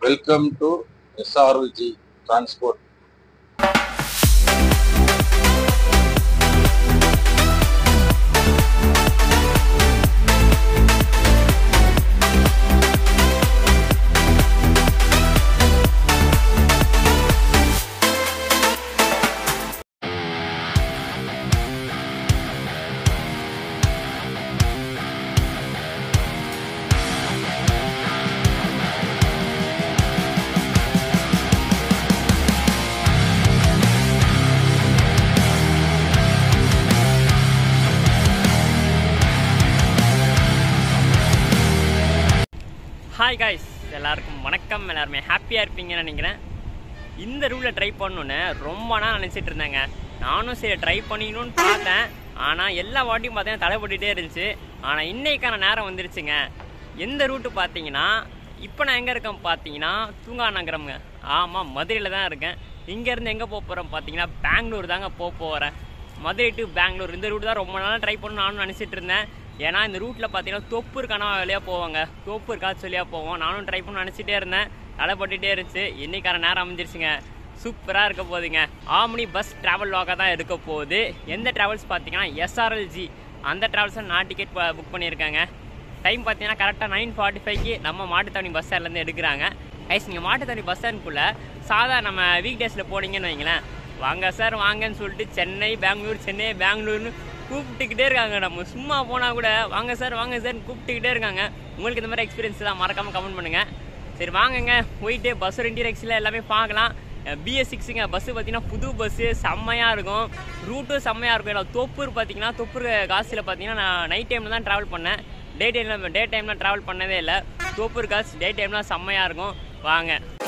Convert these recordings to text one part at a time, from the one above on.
Welcome to SRG transport hi guys எல்லாருக்கும் வணக்கம் எல்லாருமே ஹாப்பியாக இருப்பீங்கன்னு நினைக்கிறேன் இந்த ரூலில் ட்ரை பண்ணணுன்னு ரொம்ப நாள் நினச்சிட்டு இருந்தேங்க நானும் சரி ட்ரை பண்ணிக்கணும்னு பார்த்தேன் ஆனால் எல்லா வாட்டியும் பார்த்தீங்கன்னா தலைப்பட்டுட்டே இருந்துச்சு ஆனால் இன்னைக்கான நேரம் வந்துருச்சுங்க எந்த ரூட்டு பார்த்தீங்கன்னா இப்போ நான் எங்கே இருக்கேன் பார்த்தீங்கன்னா தூங்கா நகரம்ங்க ஆமாம் மதுரையில் தான் இருக்கேன் இங்கேருந்து எங்கே போக போகிறோம் பார்த்தீங்கன்னா பெங்களூர் தாங்க போக போகிறேன் மதுரை டு பெங்களூர் இந்த ரூட் தான் ரொம்ப நாளாக ட்ரை பண்ண நானும் நினச்சிட்டு இருந்தேன் ஏன்னா இந்த ரூட்டில் பார்த்தீங்கன்னா தொப்பூர் கனவா வழியாக போவாங்க தொப்பூர் காய்ச்சி வழியாக போவோம் நானும் ட்ரை பண்ண நினச்சிட்டே இருந்தேன் தலைப்பட்டுட்டே இருந்துச்சு இன்னைக்கான நேரம் அமைஞ்சிருச்சுங்க சூப்பராக இருக்க போகுதுங்க ஆம்னி பஸ் ட்ராவல் வாக்காக தான் இருக்க போகுது எந்த ட்ராவல்ஸ் பார்த்தீங்கன்னா எஸ்ஆர்எல்ஜி அந்த ட்ராவல்ஸை நான் டிக்கெட் புக் பண்ணியிருக்காங்க டைம் பார்த்தீங்கன்னா கரெக்டாக நைன் ஃபார்ட்டி ஃபைவ்க்கு நம்ம மாட்டுத்தாவணி பஸ் ஸ்டாண்ட்லேருந்து எடுக்கிறாங்க ஐஸ் நீங்கள் மாட்டுத்தாவணி பஸ் ஸ்டாண்டுக்குள்ளே சாதா நம்ம வீக் டேஸில் போனீங்கன்னு வைங்களேன் வாங்க சார் வாங்கன்னு சொல்லிட்டு சென்னை பெங்களூர் சென்னை பெங்களூர்னு கூப்பிட்டுக்கிட்டே இருக்காங்க நம்ம சும்மா போனால் கூட வாங்க சார் வாங்க சார் கூப்பிட்டுக்கிட்டே இருக்காங்க உங்களுக்கு இந்த மாதிரி எக்ஸ்பீரியன்ஸ் தான் மறக்காமல் கமெண்ட் பண்ணுங்கள் சரி வாங்கங்க போயிட்டு பஸ் இன்டீரியக்ஸில் எல்லாமே பார்க்கலாம் பிஎஸ் சிக்ஸுங்க பஸ்ஸு பார்த்தீங்கன்னா புது பஸ்ஸு செம்மையாக இருக்கும் ரூட்டும் செம்மையாக இருக்கும் ஏன்னா தொப்பூர் பார்த்தீங்கன்னா தொப்பூர் காசில் பார்த்தீங்கன்னா நான் நைட் டைமில் தான் ட்ராவல் பண்ணேன் டே டைமில் டே டைமில் ட்ராவல் பண்ணதே இல்லை தோப்பூர் காசு டே டைம்லாம் செம்மையாக இருக்கும் வாங்க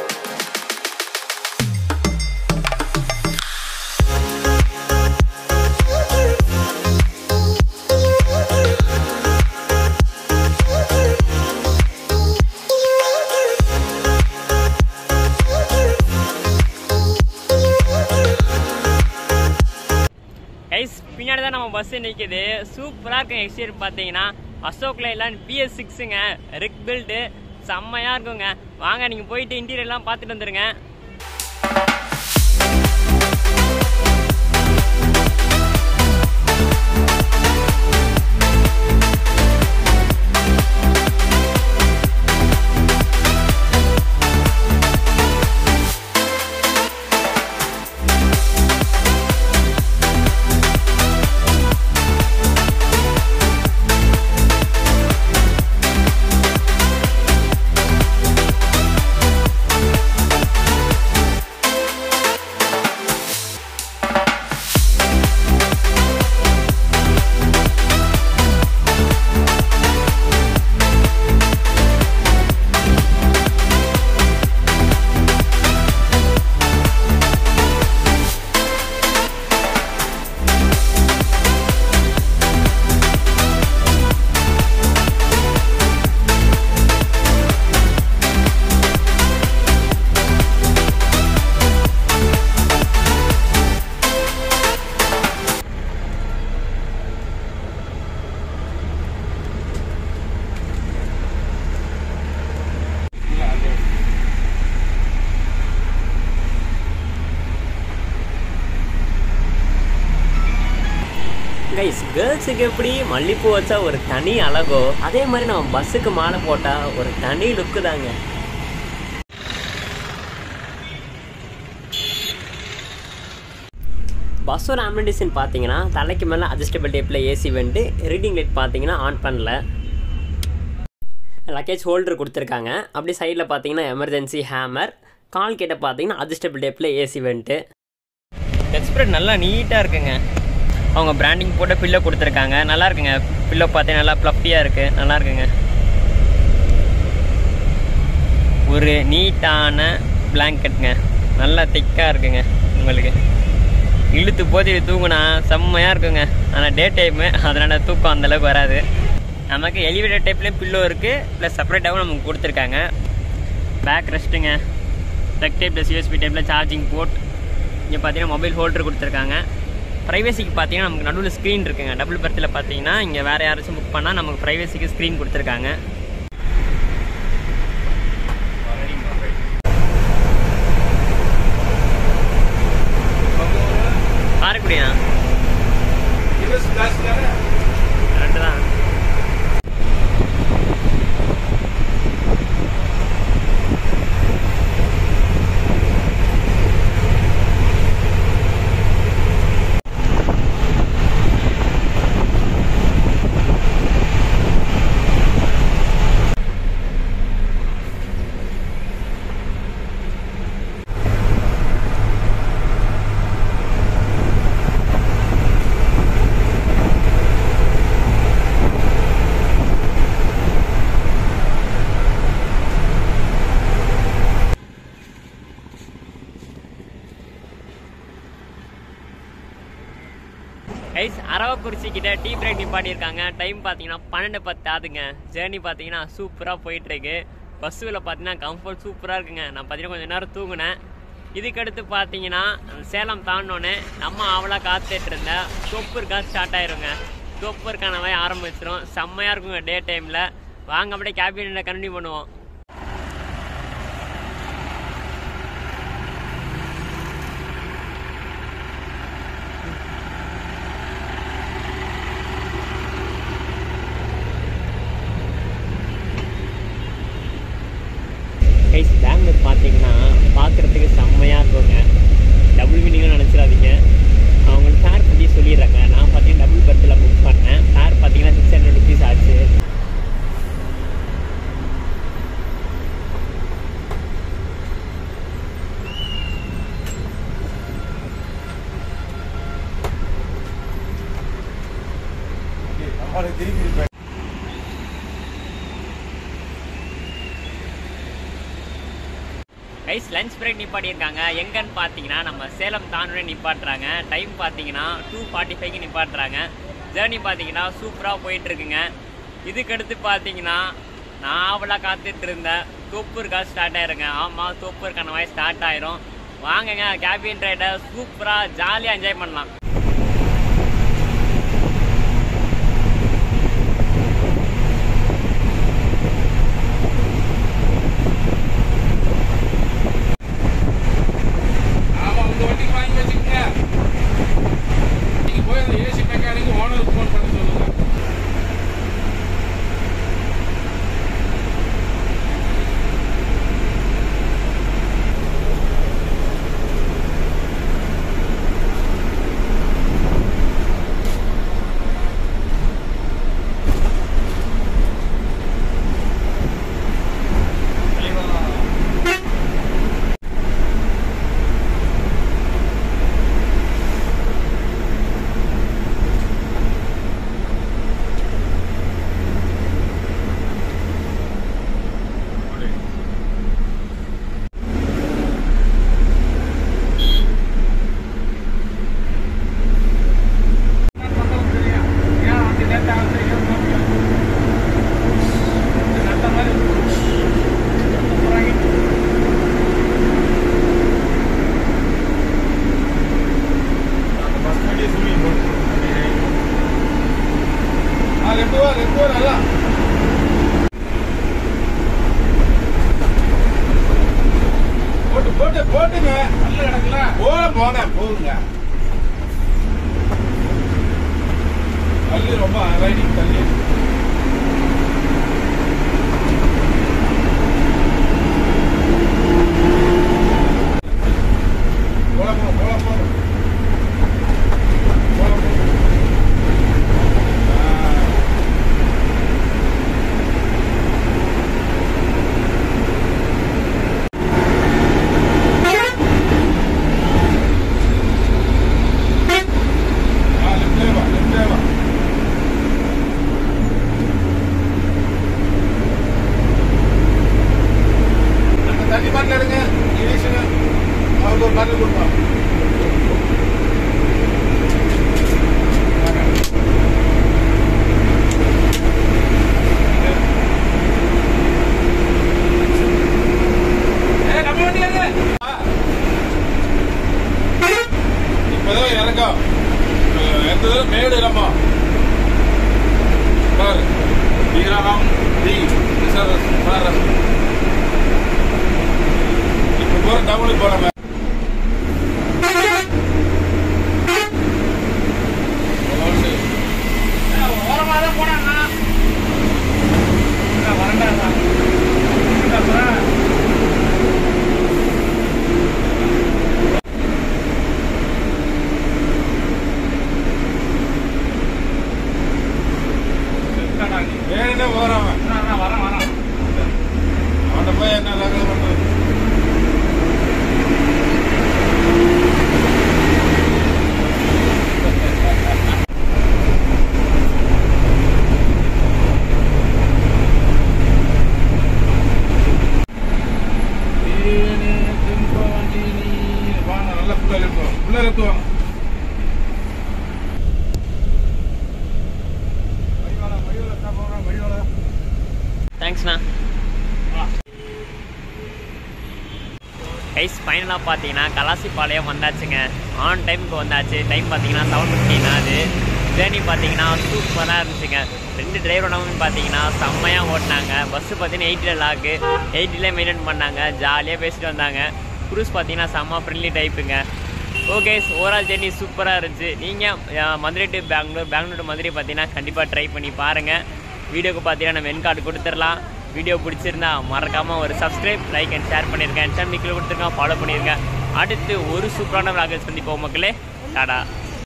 கைஸ் பின்னாடி தான் நம்ம பஸ் நிற்கிது சூப்பராக இருக்கும் எக்ஸ்டீரியர் பார்த்தீங்கன்னா அசோக் லைலான் பிஎஸ் சிக்ஸுங்க ரிக் பில்டு செம்மையாக இருக்குங்க வாங்க நீங்கள் போயிட்டு இன்டீரியர்லாம் பார்த்துட்டு வந்துடுங்க கைஸ் கேர்ள்ஸுக்கு எப்படி மல்லிப்பூ வச்சா ஒரு தனி அழகோ அதே மாதிரி நம்ம பஸ்ஸுக்கு மாலை போட்டால் ஒரு தனி லுக்கு தாங்க பஸ்ஸோட அமெண்டிஷன் பார்த்தீங்கன்னா தலைக்கு மேலே அட்ஜஸ்டபிள் டேப்பில் ஏசி வெண்டு ரீடிங் லைட் பார்த்தீங்கன்னா ஆன் பண்ணல லக்கேஜ் ஹோல்டர் கொடுத்துருக்காங்க அப்படி சைடில் பார்த்தீங்கன்னா எமர்ஜென்சி ஹேமர் கால் கிட்ட பார்த்தீங்கன்னா அட்ஜஸ்டபிள் டேப்பில் ஏசி வெண்ட்டு டச் ஸ்ப்ரெட் நல்லா நீட்டாக இருக்குங்க அவங்க பிராண்டிங் போட்ட பில்லோ கொடுத்துருக்காங்க நல்லா இருக்குங்க பில்லோ பார்த்தீங்கன்னா நல்லா ப்ளஃபியாக இருக்குது நல்லா இருக்குங்க ஒரு நீட்டான பிளாங்கெட்டுங்க நல்லா திக்காக இருக்குங்க உங்களுக்கு இழுத்து போது தூங்குனா செம்மையாக இருக்குங்க ஆனால் டே டைமு அதனால் தூக்கம் அந்தளவுக்கு வராது நமக்கு எலிவேட்டர் டைப்லேயும் பில்லோ இருக்குது ப்ளஸ் செப்பரேட்டாகவும் நமக்கு கொடுத்துருக்காங்க பேக் ரெஸ்ட்டுங்க டக் டைப் ப்ளஸ் யூஎஸ்பி டைப்பில் சார்ஜிங் போர்ட் இங்கே பார்த்தீங்கன்னா மொபைல் ஹோல்டர் கொடுத்துருக்காங்க ப்ரைவசிக்கு பார்த்தீங்கன்னா நமக்கு நடுவில் ஸ்க்ரீன் இருக்குங்க டபுள் பர்த்தில் பார்த்தீங்கன்னா இங்கே வேறு யாராச்சும் புக் பண்ணால் நமக்கு ப்ரைவசிக்கு ஸ்க்ரீன் கொடுத்துருக்காங்க கைஸ் அரவக்குறிச்சி கிட்ட டீ பிரேக் நிப்பாட்டியிருக்காங்க டைம் பார்த்தீங்கன்னா பன்னெண்டு பத்து ஆகுதுங்க ஜேர்னி பார்த்தீங்கன்னா சூப்பராக போயிட்டுருக்கு பஸ்ஸுவில் பார்த்தீங்கன்னா கம்ஃபர்ட் சூப்பராக இருக்குங்க நான் பார்த்தீங்கன்னா கொஞ்சம் நேரம் தூங்கினேன் இதுக்கடுத்து பார்த்தீங்கன்னா சேலம் தாண்டினோன்னே நம்ம அவளாக காத்துட்டு இருந்த தொப்பூருக்கா ஸ்டார்ட் ஆயிருங்க தொப்பூருக்கான மாதிரி ஆரம்பிச்சிடும் செம்மையாக இருக்குங்க டே டைமில் வாங்க அப்படியே கேபினில் கண்டினியூ பண்ணுவோம் கைஸ் பெங்களூர் பார்த்தீங்கன்னா பார்க்குறதுக்கு செம்மையாக இருக்குங்க டபுள் மீனிங்னு நினச்சிடாதீங்க அவங்க ஃபேர் பற்றி சொல்லிடுறாங்க நான் பார்த்தீங்கன்னா டபுள் பர்த்தில் புக் பண்ணேன் ஃபேர் பார்த்தீங்கன்னா சிக்ஸ் ஹண்ட்ரட் ருபீஸ் ஆச்சு கைஸ் லஞ்ச் பிரேக் நிப்பாட்டியிருக்காங்க எங்கன்னு பார்த்தீங்கன்னா நம்ம சேலம் தானே நிப்பாட்டுறாங்க டைம் பார்த்தீங்கன்னா டூ ஃபார்ட்டி ஃபைவ்க்கு நிப்பாட்டுறாங்க ஜேர்னி பார்த்தீங்கன்னா சூப்பராக போயிட்டு இருக்குங்க இதுக்கடுத்து பார்த்தீங்கன்னா நான் அவளாக காத்துட்டு இருந்தேன் தோப்பூருக்கா ஸ்டார்ட் ஆயிருங்க ஆமாம் தோப்பூருக்கான மாதிரி ஸ்டார்ட் ஆயிரும் வாங்குங்க கேபின் ரைடை சூப்பராக ஜாலியாக என்ஜாய் பண்ணலாம் ஆமா உங்க வண்டிக்கு வாங்கி வச்சுக்கங்க நீங்க போய் அந்த ஏசி மெக்கானிக் ஓனருக்கு ஃபோன் பண்ண சொல்லுங்க ரெண்டு ரூபா ரெண்டு ரூபா நல்லா போட்டு போட்டு போட்டுங்க நல்ல கிடக்குல போல போனேன் போகுங்க தள்ளி ரொம்ப ரைடிங் தள்ளி போல போ போல போ போல போ ஆ. ஆ லெஃப்ட்ல வா லெஃப்ட்ல வா அந்த தண்ணி பாட்டில் எடுங்க இனிஷுங்க அவருக்கு ஒரு பாட்டில் கொடுப்போம் ஏய் நம்ம வண்டி எங்க இப்பதான் இறக்கம் எந்த தூரம் மேடு இல்லம்மா பாரு வீரகம் தி ரிசர்வஸ் பாரு இப்ப போற டபுள் போலாமே ஓரமாக தான் போனாங்க வரண்டா வேணுனே போறான் அவன். அவன்கிட்ட போய் என்ன ரகலை பண்றது வா, நல்லா full ஆ இழுத்துவாங்க. full ஆ இழுத்துவாங்க. கைஸ் ஃபைனலாக பார்த்தீங்கன்னா கலாசிப்பாளையம் வந்தாச்சுங்க ஆன் டைமுக்கு வந்தாச்சு டைம் பார்த்தீங்கன்னா செவன் ஃபிஃப்டின் ஆகுது ஜேர்னி பார்த்தீங்கன்னா சூப்பராக இருந்துச்சுங்க ரெண்டு டிரைவரோடவும் பார்த்தீங்கன்னா செம்மையாக ஓட்டினாங்க பஸ்ஸு பார்த்தீங்கன்னா எயிட்டில் லாக்கு எயிட்டில் மெயின்டைன் பண்ணாங்க ஜாலியாக பேசிட்டு வந்தாங்க குரூஸ் பார்த்தீங்கன்னா செம்ம ஃப்ரெண்ட்லி டைப்புங்க ஓகே ஓவரால் ஜெர்னி சூப்பராக இருந்துச்சு நீங்கள் மதுரை டு பெங்களூர் பெங்களூர் டு மதுரை பார்த்தீங்கன்னா கண்டிப்பாக ட்ரை பண்ணி பாருங்கள் வீடியோக்கு பார்த்தீங்கன்னா நம்ம என் கார்டு கொடுத்துடலாம் வீடியோ பிடிச்சிருந்தா மறக்காமல் ஒரு சப்ஸ்கிரைப் லைக் அண்ட் ஷேர் பண்ணியிருக்கேன் சேனல் கொடுத்துருக்கேன் ஃபாலோ பண்ணியிருக்கேன் அடுத்து ஒரு சூப்பரான விளாகஸ் சந்திப்போம் மக்களே டாடா